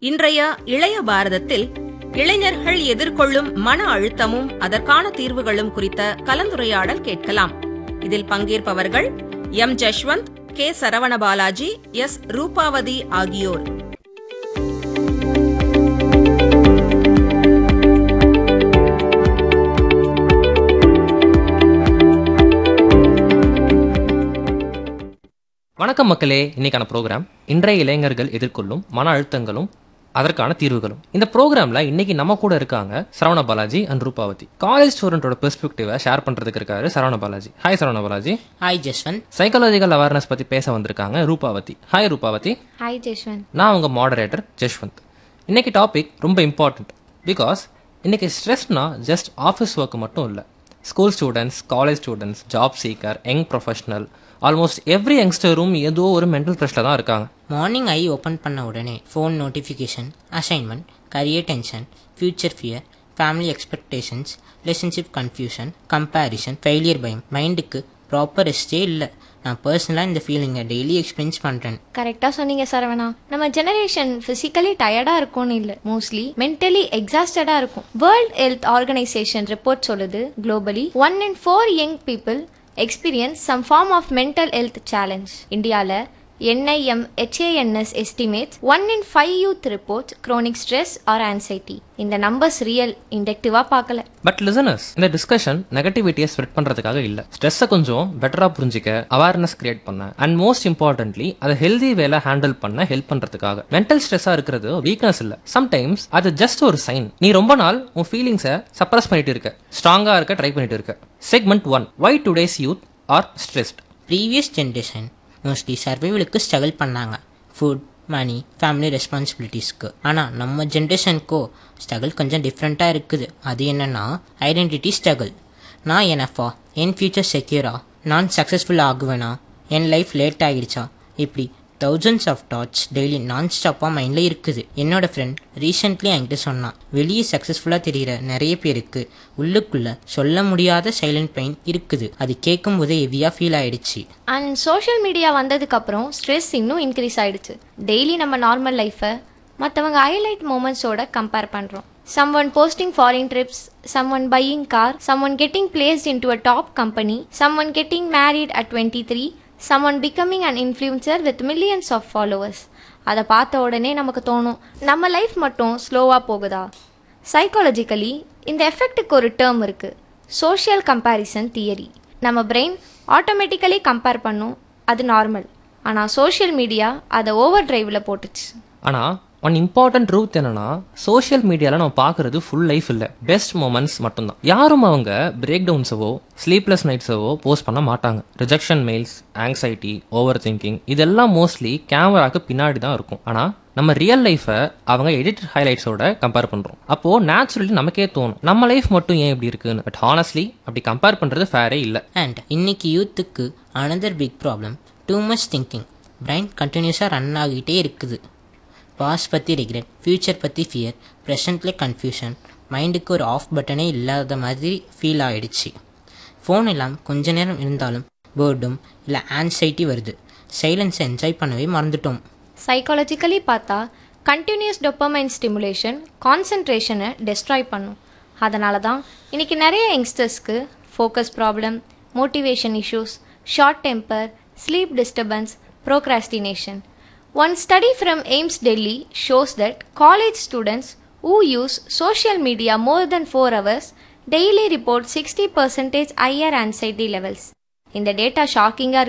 இன்றைய இளைய பாரதத்தில் இளைஞர்கள் எதிர்கொள்ளும் மன அழுத்தமும் அதற்கான தீர்வுகளும் குறித்த கலந்துரையாடல் கேட்கலாம் இதில் பங்கேற்பவர்கள் M Jashwanth K Saravana Balaji S Rupavathi ஆகியோர் வணக்கம் மக்களே இன்னைக்கான ப்ரோக்ராம் இன்றைய இளைஞர்கள் எதிர்கொள்ளும் மன அழுத்தங்களும் அதற்கான தீர்வுகளும் இந்த ப்ரோக்ராம்ல இன்னைக்கு நம்ம கூட இருக்காங்க சரவண பாலாஜி அண்ட் ரூபாவதி காலேஜ் ஸ்டூடெண்டோட பெர்ஸ்பெக்டிவை ஷேர் பண்றதுக்கு இருக்காரு Saravana Balaji hi Saravana Balaji hi Jaswanth psychological awareness பத்தி பேச வந்திருக்காங்க ரூபாவதி ஹாய் ரூபாவதி ஹாய் ஜெஷ்வந்த் நான் உங்க மாடரேட்டர் ஜஷ்வந்த் இன்னைக்கு டாபிக் ரொம்ப இம்பார்ட்டன்ட் பிகாஸ் இன்னைக்கு ஸ்ட்ரெஸ்னா ஜஸ்ட் ஆஃபீஸ் ஒர்க் மட்டும் இல்லை school students college students job seeker young professional almost every யங்ஸ்டரும் ஏதோ ஒரு மென்டல் ப்ரெஷரில் தான் இருக்காங்க மார்னிங் ஐ ஓப்பன் பண்ண உடனே phone notification assignment career tension future fear family expectations relationship confusion comparison failure பயம் மைண்டுக்கு ப்ராப்பர் ரெஸ்டே இல்லை நான் பர்சனலாக இந்த ஃபீலிங்கை டெய்லி எக்ஸ்பீரியன்ஸ் பண்ணுறேன் கரெக்டாக சொன்னீங்க சரவணா நம்ம ஜெனரேஷன் ஃபிசிக்கலி டயர்டாக இருக்கும்னு இல்லை மோஸ்ட்லி மென்டலி எக்ஸாஸ்டடாக இருக்கும் வேர்ல்ட் ஹெல்த் ஆர்கனைசேஷன் ரிப்போர்ட் சொல்லுது globally one in four young people experience some form of mental health challenge இந்தியாவில் NIMHANS estimates one in five youth report chronic stress or anxiety இந்த numbers real இண்டக்டிவாக பார்க்கல but listeners இந்த discussion நெகட்டிவிட்டியை spread பண்றதுக்காக இல்ல ஸ்ட்ரெஸ்ஸை கொஞ்சம் பெட்டரா புரிஞ்சிக்க அவேர்னஸ் கிரியேட் பண்ண அண்ட் மோஸ்ட் இம்பார்ட்டன்ட்லி அதை ஹெல்தி வேலை ஹேண்டில் பண்ண ஹெல்ப் பண்றதுக்காக மென்டல் ஸ்ட்ரெஸ்ஸா இருக்கிறது வீக்னஸ் இல்ல சம்டைம்ஸ் அது ஜஸ்ட் ஒரு சைன் நீ ரொம்ப நாள் உன் ஃபீலிங்ஸை சப்ரஸ் பண்ணிட்டு இருக்க ஸ்ட்ராங்கா இருக்க ட்ரை பண்ணிட்டு இருக்க segment one why today's youth are stressed previous generation mostly சர்வைவலுக்கு ஸ்ட்ரகிள் பண்ணாங்க ஃபுட் மணி ஃபேமிலி ரெஸ்பான்சிபிலிட்டிஸ்க்கு ஆனால் நம்ம ஜென்ரேஷனுக்கோ ஸ்ட்ரகிள் கொஞ்சம் டிஃப்ரெண்ட்டாக இருக்குது அது என்னென்னா ஐடென்டிட்டி ஸ்ட்ரகிள் நான் எனஃபா என் ஃப்யூச்சர் செக்யூரா நான் சக்ஸஸ்ஃபுல் ஆகுவேனா என் லைஃப் லேட் ஆகிடுச்சா இப்படி தௌசண்ட்ஸ் ஆஃப் தாட்ஸ் டெய்லி நான் ஸ்டாப்பாக மைண்டில் இருக்குது என்னோட ஃப்ரெண்ட் ரீசெண்ட்லி என்கிட்ட சொன்னான் வெளியே சக்ஸஸ்ஃபுல்லாக தெரிகிற நிறைய பேருக்கு உள்ளுக்குள்ள சொல்ல முடியாத சைலண்ட் பெயின் இருக்குது அது கேட்கும் போதே ஹெவியாக ஃபீல் ஆயிடுச்சு அண்ட் சோஷியல் மீடியா வந்ததுக்கப்புறம் ஸ்ட்ரெஸ் இன்னும் இன்க்ரீஸ் ஆயிடுச்சு டெய்லி நம்ம நார்மல் லைஃப்பை மற்றவங்க ஹைலைட் மூமெண்ட்ஸோட கம்பேர் பண்ணுறோம் someone posting foreign trips someone buying car someone getting placed into a top company someone getting married at twenty three someone becoming an influencer with millions of followers அதை பார்த்த உடனே நமக்கு தோணும் நம்ம life மட்டும் ஸ்லோவாக போகுதா psychologically இந்த எஃபெக்ட்டுக்கு ஒரு டேர்ம் இருக்குது சோஷியல் கம்பேரிசன் தியரி நம்ம பிரெயின் ஆட்டோமேட்டிக்கலி கம்பேர் பண்ணும் அது நார்மல் ஆனால் சோஷியல் மீடியா அதை ஓவர் டிரைவில் போட்டுச்சு ஆனா ஒன் இம்பார்ட்டன்ட் ட்ரூத் என்னன்னா சோஷியல் மீடியால நம்ம பார்க்கறது ஃபுல் லைஃப் இல்ல பெஸ்ட் மூமெண்ட்ஸ் மட்டும்தான் யாரும் அவங்க பிரேக் டவுன்ஸவோ ஸ்லீப்லெஸ் நைட்ஸவோ போஸ்ட் பண்ண மாட்டாங்க rejection mails anxiety overthinking இதெல்லாம் மோஸ்ட்லி கேமராக்கு பின்னாடி தான் இருக்கும் ஆனா நம்ம ரியல் லைஃபை அவங்க எடிட் ஹைலைட்ஸோட கம்பேர் பண்றோம் அப்போ நேச்சுரலி நமக்கே தோணும் நம்ம லைஃப் மட்டும் ஏன் இப்படி இருக்குன்னு பட் ஹானஸ்ட்லி அப்படி கம்பேர் பண்றது ஃபேரே இல்லை அண்ட் இன்னைக்கு யூத்துக்கு another big problem too much thinking brain கண்டினியூஸாக ரன் ஆகிட்டே இருக்குது பாஸ் பற்றி ரிக்ரெட் ஃப்யூச்சர் பற்றி ஃபியர் ப்ரெசண்ட்ல கன்ஃபியூஷன் மைண்டுக்கு ஒரு ஆஃப் பட்டனே இல்லாத மாதிரி ஃபீல் ஆயிடுச்சு ஃபோன் இல்லாமல் கொஞ்ச நேரம் இருந்தாலும் பேர்டும் இல்லை ஆன்சைட்டி வருது சைலன்ஸை என்ஜாய் பண்ணவே மறந்துட்டோம் சைக்காலஜிக்கலி பார்த்தா கண்டினியூஸ் டொப்பமைன் ஸ்டிமுலேஷன் கான்சன்ட்ரேஷனை டெஸ்ட்ராய் பண்ணும் அதனால தான் இன்னைக்கு நிறைய யங்ஸ்டர்ஸ்க்கு focus problem motivation issues short temper sleep disturbance procrastination one study from AIIMS Delhi shows that college students who use social media more than 4 hours daily report 60 percentage higher anxiety levels இந்த data ஷாக்கிங்காக